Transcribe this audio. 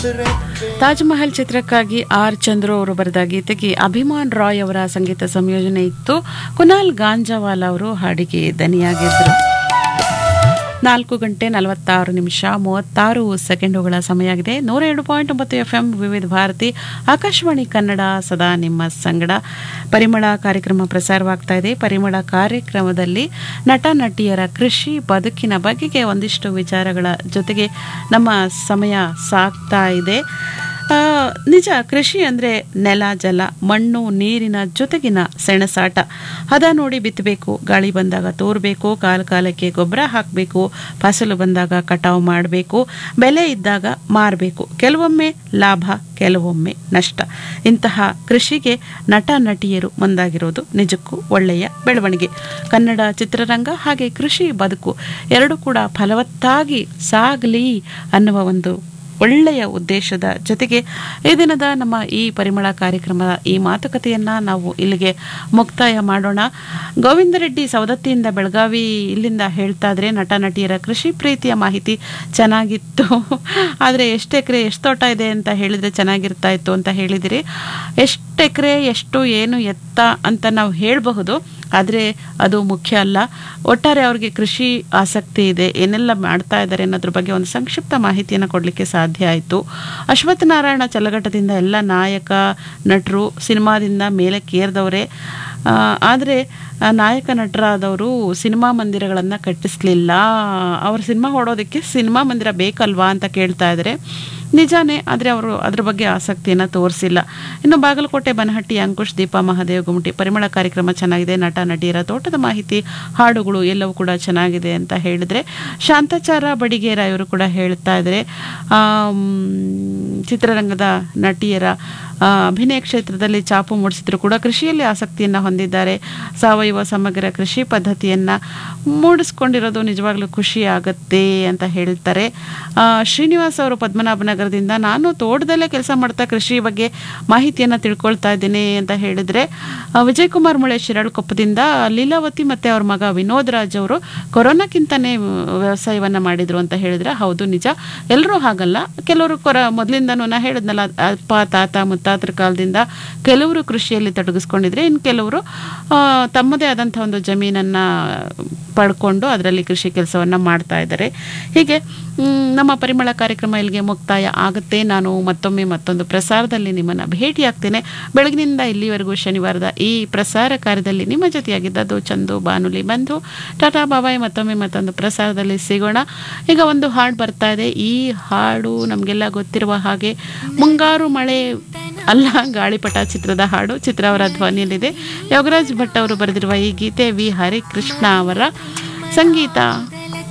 ತಾಜ್ ಮಹಲ್ ಚಿತ್ರಕ್ಕಾಗಿ ಆರ್ ಚಂದ್ರು ಅವರು ಬರೆದ ಗೀತೆಗೆ ಅಭಿಮಾನ್ ರಾಯ್ ಅವರ ಸಂಗೀತ ಸಂಯೋಜನೆ ಇತ್ತು ಕುನಾಲ್ ಗಾಂಜಾವಾಲ ಅವರು ಹಾಡಿಗೆ ದನಿಯಾಗಿದ್ದರು ನಾಲ್ಕು ಗಂಟೆ ನಲವತ್ತಾರು ನಿಮಿಷ ಮೂವತ್ತಾರು ಸೆಕೆಂಡುಗಳ ಸಮಯ ಆಗಿದೆ ನೂರ ಎರಡು ಪಾಯಿಂಟ್ ಒಂಬತ್ತು ಎಫ್ ಎಂ ವಿವಿಧ ಭಾರತಿ ಆಕಾಶವಾಣಿ ಕನ್ನಡ ಸದಾ ನಿಮ್ಮ ಸಂಗಡ ಪರಿಮಳ ಕಾರ್ಯಕ್ರಮ ಪ್ರಸಾರವಾಗ್ತಾ ಇದೆ ಪರಿಮಳ ಕಾರ್ಯಕ್ರಮದಲ್ಲಿ ನಟ ನಟಿಯರ ಕೃಷಿ ಬದುಕಿನ ಬಗೆಗೆ ಒಂದಿಷ್ಟು ವಿಚಾರಗಳ ಜೊತೆಗೆ ನಮ್ಮ ಸಮಯ ಸಾಗ್ತಾ ಇದೆ ಆ, ನಿಜ ಕೃಷಿ ಅಂದರೆ ನೆಲ ಜಲ ಮಣ್ಣು ನೀರಿನ ಜೊತೆಗಿನ ಸೆಣಸಾಟ ಹದ ನೋಡಿ ಬಿತ್ತಬೇಕು ಗಾಳಿ ಬಂದಾಗ ತೋರಬೇಕು ಕಾಲ ಕಾಲಕ್ಕೆ ಗೊಬ್ಬರ ಹಾಕಬೇಕು ಫಸಲು ಬಂದಾಗ ಕಟಾವು ಮಾಡಬೇಕು ಬೆಲೆ ಇದ್ದಾಗ ಮಾರಬೇಕು ಕೆಲವೊಮ್ಮೆ ಲಾಭ ಕೆಲವೊಮ್ಮೆ ನಷ್ಟ ಇಂತಹ ಕೃಷಿಗೆ ನಟ ನಟಿಯರು ಮುಂದಾಗಿರೋದು ನಿಜಕ್ಕೂ ಒಳ್ಳೆಯ ಬೆಳವಣಿಗೆ ಕನ್ನಡ ಚಿತ್ರರಂಗ ಹಾಗೆ ಕೃಷಿ ಬದುಕು ಎರಡು ಕೂಡ ಫಲವತ್ತಾಗಿ ಸಾಗಲಿ ಅನ್ನುವ ಒಂದು ಒಳ್ಳೆಯ ಉದ್ದೇಶದ ಜೊತೆಗೆ ಈ ದಿನದ ನಮ್ಮ ಈ ಪರಿಮಳ ಕಾರ್ಯಕ್ರಮದ ಈ ಮಾತುಕತೆಯನ್ನ ನಾವು ಇಲ್ಲಿಗೆ ಮುಕ್ತಾಯ ಮಾಡೋಣ ಗೋವಿಂದ ರೆಡ್ಡಿ ಸವದತ್ತಿಯಿಂದ ಬೆಳಗಾವಿ ಇಲ್ಲಿಂದ ಹೇಳ್ತಾ ಇದ್ರೆ ನಟ ನಟಿಯರ ಕೃಷಿ ಪ್ರೀತಿಯ ಮಾಹಿತಿ ಚೆನ್ನಾಗಿತ್ತು ಆದರೆ ಎಷ್ಟು ಎಕರೆ ಎಷ್ಟು ತೋಟ ಇದೆ ಅಂತ ಹೇಳಿದ್ರೆ ಚೆನ್ನಾಗಿರ್ತಾ ಇತ್ತು ಅಂತ ಹೇಳಿದಿರಿ ಎಷ್ಟು ಎಕರೆ ಎಷ್ಟು ಏನು ಎತ್ತ ಅಂತ ನಾವು ಹೇಳಬಹುದು ಆದರೆ ಅದು ಮುಖ್ಯ ಅಲ್ಲ ಒಟ್ಟಾರೆ ಅವ್ರಿಗೆ ಕೃಷಿ ಆಸಕ್ತಿ ಇದೆ ಏನೆಲ್ಲ ಮಾಡ್ತಾ ಇದ್ದಾರೆ ಅನ್ನೋದ್ರ ಬಗ್ಗೆ ಒಂದು ಸಂಕ್ಷಿಪ್ತ ಮಾಹಿತಿಯನ್ನು ಕೊಡಲಿಕ್ಕೆ ಸಾಧ್ಯ ಆಯಿತು ಅಶ್ವತ್ಥ ನಾರಾಯಣ ಚಲಘಟ್ಟದಿಂದ ಎಲ್ಲ ನಾಯಕ ನಟರು ಸಿನಿಮಾದಿಂದ ಮೇಲಕ್ಕೇರಿದವರೇ ಆದರೆ ನಾಯಕ ನಟರಾದವರು ಸಿನಿಮಾ ಮಂದಿರಗಳನ್ನು ಕಟ್ಟಿಸ್ಲಿಲ್ಲ ಅವ್ರ ಸಿನಿಮಾ ಹೊಡೋದಕ್ಕೆ ಸಿನಿಮಾ ಮಂದಿರ ಬೇಕಲ್ವಾ ಅಂತ ಕೇಳ್ತಾ ಇದ್ದಾರೆ ನಿಜಾನೇ ಆದರೆ ಅವರು ಅದ್ರ ಬಗ್ಗೆ ಆಸಕ್ತಿಯನ್ನು ತೋರಿಸಿಲ್ಲ ಇನ್ನು ಬಾಗಲಕೋಟೆ ಬನಹಟ್ಟಿ ಅಂಕುಶ್ ದೀಪಾ ಮಹಾದೇವ್ ಗುಮಟಿ ಪರಿಮಳ ಕಾರ್ಯಕ್ರಮ ಚೆನ್ನಾಗಿದೆ ನಟ ನಟಿಯರ ತೋಟದ ಮಾಹಿತಿ ಹಾಡುಗಳು ಎಲ್ಲವೂ ಕೂಡ ಚೆನ್ನಾಗಿದೆ ಅಂತ ಹೇಳಿದರೆ ಶಾಂತಾಚಾರ ಬಡಿಗೇರ ಇವರು ಕೂಡ ಹೇಳ್ತಾ ಇದ್ದಾರೆ ಆಮ್, ಚಿತ್ರರಂಗದ ನಟಿಯರ ಆ, ಅಭಿನಯ ಕ್ಷೇತ್ರದಲ್ಲಿ ಚಾಪು ಮೂಡಿಸಿದ್ರು ಕೂಡ ಕೃಷಿಯಲ್ಲಿ ಆಸಕ್ತಿಯನ್ನು ಹೊಂದಿದ್ದಾರೆ ಸಾವಯವ ಸಮಗ್ರ ಕೃಷಿ ಪದ್ಧತಿಯನ್ನು ಮೂಡಿಸ್ಕೊಂಡಿರೋದು ನಿಜವಾಗ್ಲೂ ಖುಷಿ ಆಗುತ್ತೆ ಅಂತ ಹೇಳ್ತಾರೆ ಆ, ಶ್ರೀನಿವಾಸ್ ಅವರು ಪದ್ಮನಾಭನಗರದಿಂದ ನಾನು ತೋಟದಲ್ಲೇ ಕೆಲಸ ಮಾಡ್ತಾ ಕೃಷಿ ಬಗ್ಗೆ ಮಾಹಿತಿಯನ್ನು ತಿಳ್ಕೊಳ್ತಾ ಇದ್ದೀನಿ ಅಂತ ಹೇಳಿದರೆ ಆ, ವಿಜಯ್ ಕುಮಾರ್ ಮುಳೆ ಶಿರಾಳಕೊಪ್ಪದಿಂದ ಲೀಲಾವತಿ ಮತ್ತು ಅವ್ರ ಮಗ ವಿನೋದ್ ರಾಜ್ ಅವರು ಕೊರೋನಾಕ್ಕಿಂತನೇ ವ್ಯವಸಾಯವನ್ನು ಮಾಡಿದ್ರು ಅಂತ ಹೇಳಿದ್ರೆ ಹೌದು ನಿಜ ಎಲ್ಲರೂ ಹಾಗಲ್ಲ ಕೆಲವರು ಕೊರ ಮೊದಲಿಂದನೂ ನಾ ಹೇಳಿದ್ನಲ್ಲ ಅಪ್ಪ ತಾತ ಮುತ್ತಾತರ ಕಾಲದಿಂದ ಕೆಲವರು ಕೃಷಿಯಲ್ಲಿ ತೊಡಗಿಸ್ಕೊಂಡಿದ್ರೆ ಇನ್ನು ಕೆಲವರು ಆ, ತಮ್ಮದೇ ಆದಂಥ ಒಂದು ಜಮೀನನ್ನು ಪಡ್ಕೊಂಡು ಅದರಲ್ಲಿ ಕೃಷಿ ಕೆಲಸವನ್ನು ಮಾಡ್ತಾ ಇದ್ದಾರೆ ಹೀಗೆ ಮ್, ನಮ್ಮ ಪರಿಮಳ ಕಾರ್ಯಕ್ರಮ ಇಲ್ಲಿಗೆ ಮುಕ್ತಾಯ ಆಗುತ್ತೆ ನಾನು ಮತ್ತೊಮ್ಮೆ ಮತ್ತೊಂದು ಪ್ರಸಾರದಲ್ಲಿ ನಿಮ್ಮನ್ನು ಭೇಟಿಯಾಗ್ತೇನೆ ಬೆಳಗಿನಿಂದ ಇಲ್ಲಿವರೆಗೂ ಶನಿವಾರದ ಈ ಪ್ರಸಾರ ಕಾರ್ಯದಲ್ಲಿ ನಿಮ್ಮ ಜೊತೆಯಾಗಿದ್ದದ್ದು ಚಂದು ಬಾನುಲಿ ಬಂಧು ಟಾಟಾ ಬಾಬಾಯ್ ಮತ್ತೊಮ್ಮೆ ಮತ್ತೊಂದು ಪ್ರಸಾರದಲ್ಲಿ ಸಿಗೋಣ ಈಗ ಒಂದು ಹಾಡು ಬರ್ತಾ ಇದೆ ಈ ಹಾಡು ನಮಗೆಲ್ಲ ಗೊತ್ತಿರುವ ಹಾಗೆ ಮುಂಗಾರು ಮಳೆ ಅಲ್ಲ ಗಾಳಿಪಟ ಚಿತ್ರದ ಹಾಡು ಚಿತ್ರ ಅವರ ಧ್ವನಿಯಲ್ಲಿದೆ ಯೋಗರಾಜ್ ಭಟ್ ಅವರು ಬರೆದಿರುವ ಈ ಗೀತೆ ವಿ ಹರಿಕೃಷ್ಣ ಅವರ ಸಂಗೀತ